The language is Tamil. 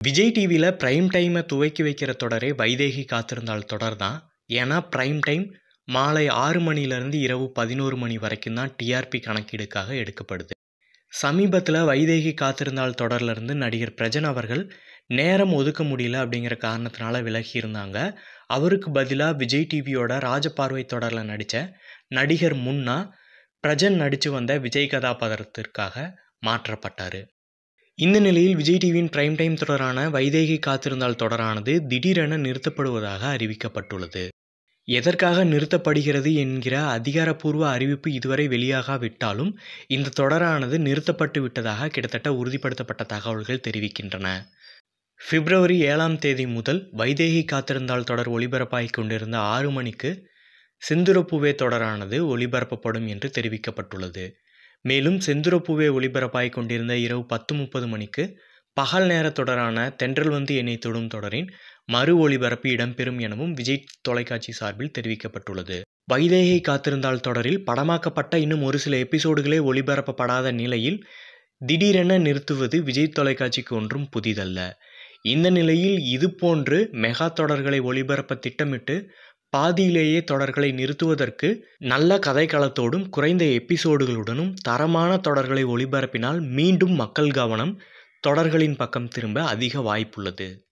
விஜய் டிவியில் ப்ரைம் டைமை துவக்கி வைக்கிற தொடரே வைதேகி காத்திருந்தால் தொடர் தான் ஏன்னா ப்ரைம் டைம் மாலை ஆறு மணிலேருந்து இரவு பதினோரு மணி வரைக்கும் தான் டிஆர்பி கணக்கீடுக்காக எடுக்கப்படுது சமீபத்தில் வைதேகி காத்திருந்தால் தொடர்லேருந்து நடிகர் பிரஜன் அவர்கள் நேரம் ஒதுக்க முடியல அப்படிங்கிற காரணத்தினால விலகி இருந்தாங்க அவருக்கு பதிலாக விஜய் டிவியோட ராஜபார்வை தொடரில் நடித்த நடிகர் முன்னா பிரஜன் நடித்து வந்த விஜய் கதாபாத்திரத்திற்காக மாற்றப்பட்டார் இந்த நிலையில் விஜய் டிவியின் பிரைம் டைம் தொடரான வைதேகி காத்திருந்தால் தொடரானது திடீரென நிறுத்தப்படுவதாக அறிவிக்கப்பட்டுள்ளது எதற்காக நிறுத்தப்படுகிறது என்கிற அதிகாரப்பூர்வ அறிவிப்பு இதுவரை வெளியாகாவிட்டாலும் இந்த தொடரானது நிறுத்தப்பட்டு விட்டதாக கிட்டத்தட்ட உறுதிப்படுத்தப்பட்ட தகவல்கள் தெரிவிக்கின்றன பிப்ரவரி ஏழாம் தேதி முதல் வைதேகி காத்திருந்தால் தொடர் ஒளிபரப்பாகிக் கொண்டிருந்த ஆறு மணிக்கு செந்துரப்பூவே தொடரானது ஒளிபரப்பப்படும் என்று தெரிவிக்கப்பட்டுள்ளது மேலும் செந்துரப்பூவே ஒளிபரப்பாகிக் கொண்டிருந்த இரவு பத்து முப்பது மணிக்கு பகல் நேர தொடரான தென்றல் வந்து என்னை தொடும் தொடரின் மறு ஒளிபரப்பு இடம்பெறும் எனவும் விஜய் தொலைக்காட்சி சார்பில் தெரிவிக்கப்பட்டுள்ளது வைதேகை காத்திருந்தால் தொடரில் படமாக்கப்பட்ட இன்னும் ஒரு சில எபிசோடுகளே ஒளிபரப்பப்படாத நிலையில் திடீரென நிறுத்துவது விஜய் தொலைக்காட்சிக்கு ஒன்றும் புதிதல்ல இந்த நிலையில் இதுபோன்று மெகா தொடர்களை ஒளிபரப்ப திட்டமிட்டு பாதியிலேயே தொடர்களை நிறுத்துவதற்கு நல்ல கதைக்களத்தோடும் குறைந்த எபிசோடுகளுடனும் தரமான தொடர்களை ஒளிபரப்பினால் மீண்டும் மக்கள் கவனம் தொடர்களின் பக்கம் திரும்ப அதிக வாய்ப்புள்ளது